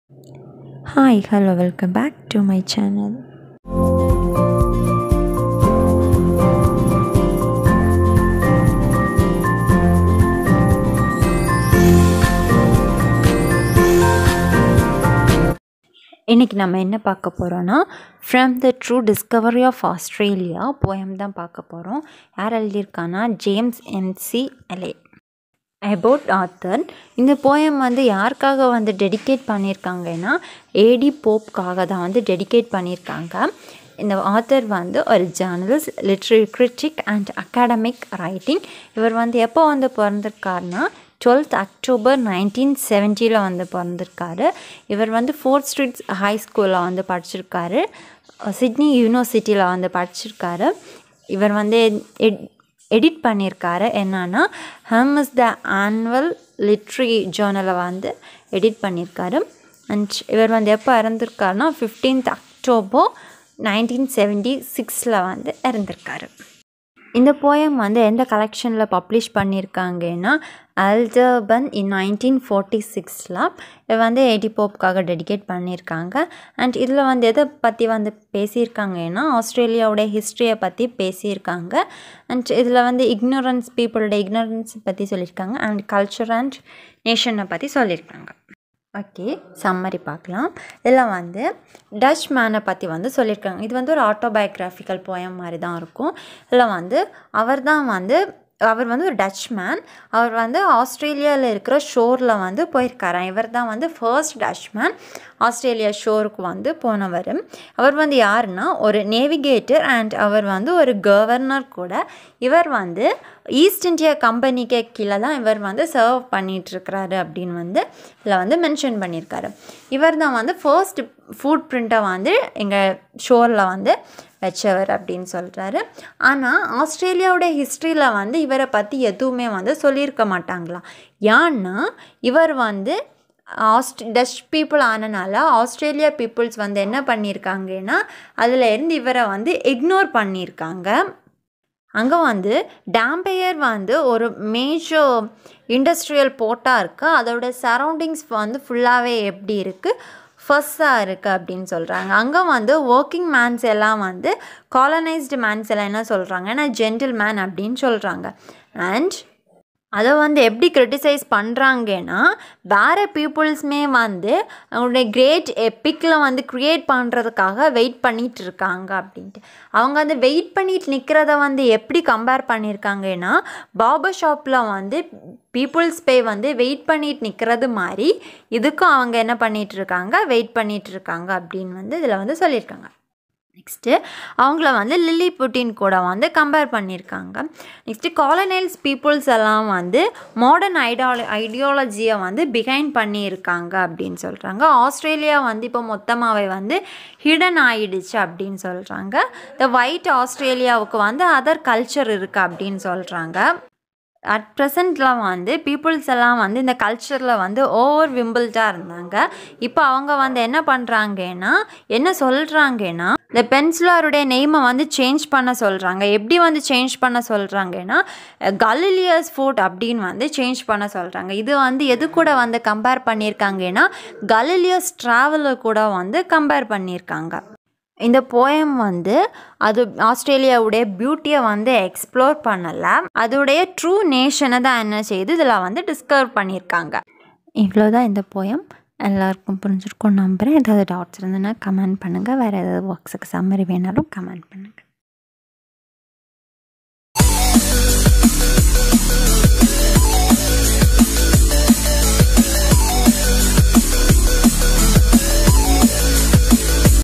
Hi, hello, welcome back to my channel. இன்றைக்கி நம்ம என்ன பார்க்க போகிறோன்னா from the true discovery of Australia poem தான் பார்க்க போகிறோம் யார் எழுதியிருக்கான்னா ஜேம்ஸ் என்சி எலே அபவுட் ஆத்தர் இந்த போயம் வந்து யாருக்காக வந்து டெடிகேட் பண்ணியிருக்காங்கன்னா ஏடி போப்காக தான் வந்து டெடிகேட் பண்ணியிருக்காங்க இந்த ஆத்தர் வந்து ஒரு journalist literary critic and academic writing இவர் வந்து எப்போ வந்து பிறந்திருக்காருனா டுவெல்த் அக்டோபர் நைன்டீன் செவன்ட்டியில் வந்து பிறந்திருக்காரு இவர் வந்து ஃபோர்த் ஸ்ட்ரீட் ஹை ஸ்கூலில் வந்து படிச்சிருக்காரு சிட்னி யூனிவர்சிட்டியில் வந்து படிச்சிருக்காரு இவர் வந்து எட் எடிட் பண்ணியிருக்காரு என்னன்னா ஹம் இஸ் த ஆனுவல் லிட்ரி ஜேர்னலை வந்து எடிட் பண்ணியிருக்காரு அண்ட் இவர் வந்து எப்போ இறந்துருக்காருனா ஃபிஃப்டீன்த் அக்டோபர் நைன்டீன் செவன்ட்டி சிக்ஸில் வந்து இறந்துருக்காரு இந்த போயம் வந்து எந்த கலெக்ஷனில் பப்ளிஷ் பண்ணியிருக்காங்கன்னா அல்ஜர்பன் இன் நைன்டீன் ஃபோர்ட்டி சிக்ஸில் இது வந்து எயிட்டி போப்புக்காக டெடிகேட் பண்ணியிருக்காங்க அண்ட் இதில் வந்து எதை பற்றி வந்து பேசியிருக்காங்கன்னா ஆஸ்திரேலியாவோட ஹிஸ்ட்ரியை பற்றி பேசியிருக்காங்க அண்ட் இதில் வந்து இக்னோரன்ஸ் பீப்புளோட இக்னோரன்ஸ் பற்றி சொல்லியிருக்காங்க அண்ட் கல்ச்சர் அண்ட் நேஷனை பற்றி சொல்லியிருக்காங்க ஓகே சம்மரி பார்க்கலாம் இதில் வந்து டச் மேனை பற்றி வந்து சொல்லியிருக்காங்க இது வந்து ஒரு ஆட்டோபயோக்ராஃபிக்கல் போயம் மாதிரி தான் இருக்கும் இதில் வந்து அவர் தான் வந்து அவர் வந்து ஒரு டச் மேன் அவர் வந்து ஆஸ்திரேலியாவில் இருக்கிற ஷோரில் வந்து போயிருக்காரு இவர் தான் வந்து ஃபர்ஸ்ட் டச் மேன் ஆஸ்திரேலியா ஷோருக்கு வந்து போனவர் அவர் வந்து யாருன்னா ஒரு நேவிகேட்டர் அண்ட் அவர் வந்து ஒரு கவர்னர் கூட இவர் வந்து ஈஸ்ட் இந்தியா கம்பெனிக்கு கீழே தான் இவர் வந்து சர்வ் பண்ணிகிட்ருக்கிறாரு அப்படின்னு வந்து இதில் வந்து மென்ஷன் பண்ணியிருக்காரு இவர் தான் வந்து ஃபர்ஸ்ட் ஃபுட் பிரிண்ட்டை வந்து எங்கள் ஷோரில் வந்து வச்சவர் அப்படின்னு சொல்கிறாரு ஆனால் ஆஸ்திரேலியாவோட ஹிஸ்ட்ரியில் வந்து இவரை பற்றி எதுவுமே வந்து சொல்லியிருக்க மாட்டாங்களாம் ஏன்னா இவர் வந்து ஆஸ்ட் டச் பீப்புள் ஆனனால ஆஸ்திரேலியா பீப்புள்ஸ் வந்து என்ன பண்ணியிருக்காங்கன்னா அதில் இருந்து இவரை வந்து இக்னோர் பண்ணியிருக்காங்க அங்கே வந்து டேம்பையர் வந்து ஒரு மேஜர் இண்டஸ்ட்ரியல் போர்ட்டாக இருக்குது அதோட சரௌண்டிங்ஸ் வந்து ஃபுல்லாகவே எப்படி இருக்குது ஃபர்ஸ்டாக இருக்குது அப்படின்னு சொல்கிறாங்க அங்கே வந்து ஒர்க்கிங் மேன்ஸ் எல்லாம் வந்து காலனைஸ்டு மேன்ஸ் எல்லாம் என்ன சொல்கிறாங்கன்னா ஜென்டில் மேன் அப்படின்னு சொல்கிறாங்க அண்ட் அதை வந்து எப்படி க்ரிட்டிசைஸ் பண்ணுறாங்கன்னா வேறு பீப்புள்ஸுமே வந்து அவங்களுடைய கிரேட் எப்பிக்கில் வந்து க்ரியேட் பண்ணுறதுக்காக வெயிட் பண்ணிகிட்டு இருக்காங்க அப்படின்ட்டு அவங்க வந்து வெயிட் பண்ணிட்டு நிற்கிறத வந்து எப்படி கம்பேர் பண்ணியிருக்காங்கன்னா பாபர் ஷாப்பில் வந்து பீப்புள்ஸ் பே வந்து வெயிட் பண்ணிட்டு நிற்கிறது மாதிரி இதுக்கும் அவங்க என்ன பண்ணிகிட்டு இருக்காங்க வெயிட் பண்ணிகிட்டு இருக்காங்க அப்படின்னு வந்து இதில் வந்து சொல்லியிருக்காங்க நெக்ஸ்ட்டு அவங்கள வந்து லில்லி புட்டின் கூட வந்து கம்பேர் பண்ணியிருக்காங்க நெக்ஸ்ட்டு காலனைல்ஸ் பீப்புள்ஸ் எல்லாம் வந்து மாடர்ன் ஐடியால ஐடியாலஜியை வந்து பிகைன் பண்ணியிருக்காங்க அப்படின்னு சொல்கிறாங்க ஆஸ்திரேலியா வந்து இப்போ மொத்தமாகவே வந்து ஹிடன் ஆயிடுச்சு அப்படின்னு சொல்கிறாங்க இந்த ஒயிட் ஆஸ்திரேலியாவுக்கு வந்து அதர் கல்ச்சர் இருக்குது அப்படின்னு சொல்கிறாங்க அட் ப்ரெசண்ட்டில் வந்து பீப்புள்ஸ் எல்லாம் வந்து இந்த கல்ச்சரில் வந்து ஓவர் விம்பிள்டாக இருந்தாங்க இப்போ அவங்க வந்து என்ன பண்ணுறாங்கன்னா என்ன சொல்கிறாங்கன்னா இந்த பென்சிலாருடைய நெய்மை வந்து சேஞ்ச் பண்ண சொல்கிறாங்க எப்படி வந்து சேஞ்ச் பண்ண சொல்கிறாங்கன்னா கலிலியஸ் ஃபுட் அப்படின்னு வந்து சேஞ்ச் பண்ண சொல்கிறாங்க இது வந்து எது கூட வந்து கம்பேர் பண்ணியிருக்காங்கன்னா கலிலியஸ் ட்ராவலர் கூட வந்து கம்பேர் பண்ணியிருக்காங்க இந்த போயம் வந்து அது ஆஸ்திரேலியாவுடைய பியூட்டியை வந்து எக்ஸ்ப்ளோர் பண்ணலை அதோடைய ட்ரூ நேஷனை தான் என்ன செய்யுது இதில் வந்து டிஸ்கவர் பண்ணியிருக்காங்க இவ்வளோதான் இந்த போயம் எல்லாருக்கும் புரிஞ்சிருக்கும் நம்புகிறேன் ஏதாவது டவுட்ஸ் இருந்ததுன்னா கமெண்ட் பண்ணுங்கள் வேறு ஏதாவது ஒர்க்ஸுக்கு சம்மரி வேணாலும் கமெண்ட் பண்ணுங்கள்